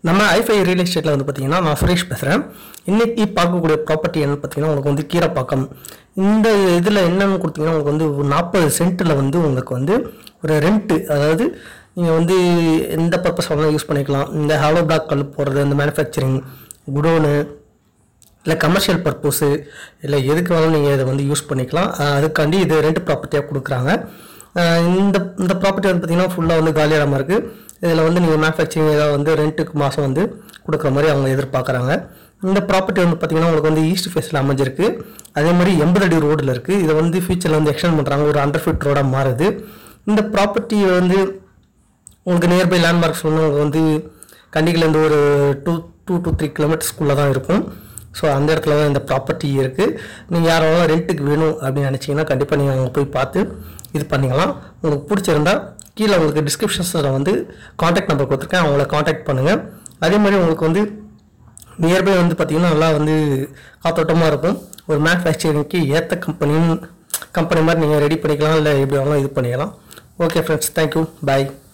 நம்ம ஐஃபை ரியல் எஸ்டேட்டில் வந்து பார்த்தீங்கன்னா நான் சுரேஷ் பேசுகிறேன் இன்னைக்கு பார்க்கக்கூடிய ப்ராப்பர்ட்டி என்னன்னு பார்த்தீங்கன்னா உங்களுக்கு வந்து கீரப்பாக்கம் இந்த இதில் என்னன்னு கொடுத்தீங்கன்னா உங்களுக்கு வந்து ஒரு நாற்பது சென்ட்டில் வந்து உங்களுக்கு வந்து ஒரு ரெண்ட்டு அதாவது நீங்கள் வந்து எந்த பர்பஸ் வேணாலும் யூஸ் பண்ணிக்கலாம் இந்த ஹாலோ பிளாக் கல் போடுறது இந்த மேனுஃபேக்சரிங் குடோனு இல்லை கமர்ஷியல் பர்பஸு இல்லை எதுக்கு வேணாலும் நீங்கள் இதை வந்து யூஸ் பண்ணிக்கலாம் அஹ் அதுக்காண்டி இது ரெண்ட் ப்ராப்பர்ட்டியாக கொடுக்குறாங்க அஹ் இந்த இந்த ப்ராப்பர்ட்டி வந்து பார்த்திங்கன்னா ஃபுல்லாக வந்து காலியாக இருக்குது இதில் வந்து நீங்கள் மேனுஃபேக்சரிங் ஏதாவது வந்து ரெண்ட்டுக்கு மாதம் வந்து கொடுக்குற மாதிரி அவங்க எதிர்பார்க்குறாங்க இந்த ப்ராப்பர்ட்டி வந்து பார்த்திங்கன்னா உங்களுக்கு வந்து ஈஸ்ட் ஃபேஸில் அமைஞ்சிருக்கு அதே மாதிரி எண்பது அடி ரோடில் இருக்குது இதை வந்து ஃபியூச்சரில் வந்து எக்ஸ்டெண்ட் பண்ணுறாங்க ஒரு ஹண்ட்ரட் ஃபீட் ரோடாக மாறுது இந்த ப்ராப்பர்ட்டி வந்து உங்களுக்கு நியர்பை லேண்ட்மார்க்ஸ் வந்து உங்களுக்கு வந்து கண்டிகிலேருந்து ஒரு டூ டூ டு த்ரீ கிலோமீட்டர்ஸ்க்குள்ளே தான் இருக்கும் ஸோ அந்த இடத்துல தான் இந்த ப்ராப்பர்ட்டி இருக்குது நீங்கள் யாராவது ரெண்ட்டுக்கு வேணும் அப்படின்னு நினச்சிங்கன்னா கண்டிப்பாக நீங்கள் அங்கே போய் பார்த்து இது பண்ணிக்கலாம் உங்களுக்கு பிடிச்சிருந்தா கீழே உங்களுக்கு டிஸ்கிரிப்ஷன்ஸில் வந்து காண்டாக்ட் நம்பர் கொடுத்துருக்கேன் அவங்கள காண்டாக்ட் பண்ணுங்கள் அதே மாதிரி உங்களுக்கு வந்து நியர்பை வந்து பார்த்திங்கன்னா நல்லா வந்து காத்தோட்டமாக இருக்கும் ஒரு மேனுஃபேக்சரிங்க்கு ஏற்ற கம்பெனின்னு கம்பெனி மாதிரி நீங்கள் ரெடி பண்ணிக்கலாம் இல்லை எப்படி வேணாலும் இது பண்ணிக்கலாம் ஓகே ஃப்ரெண்ட்ஸ் தேங்க்யூ பாய்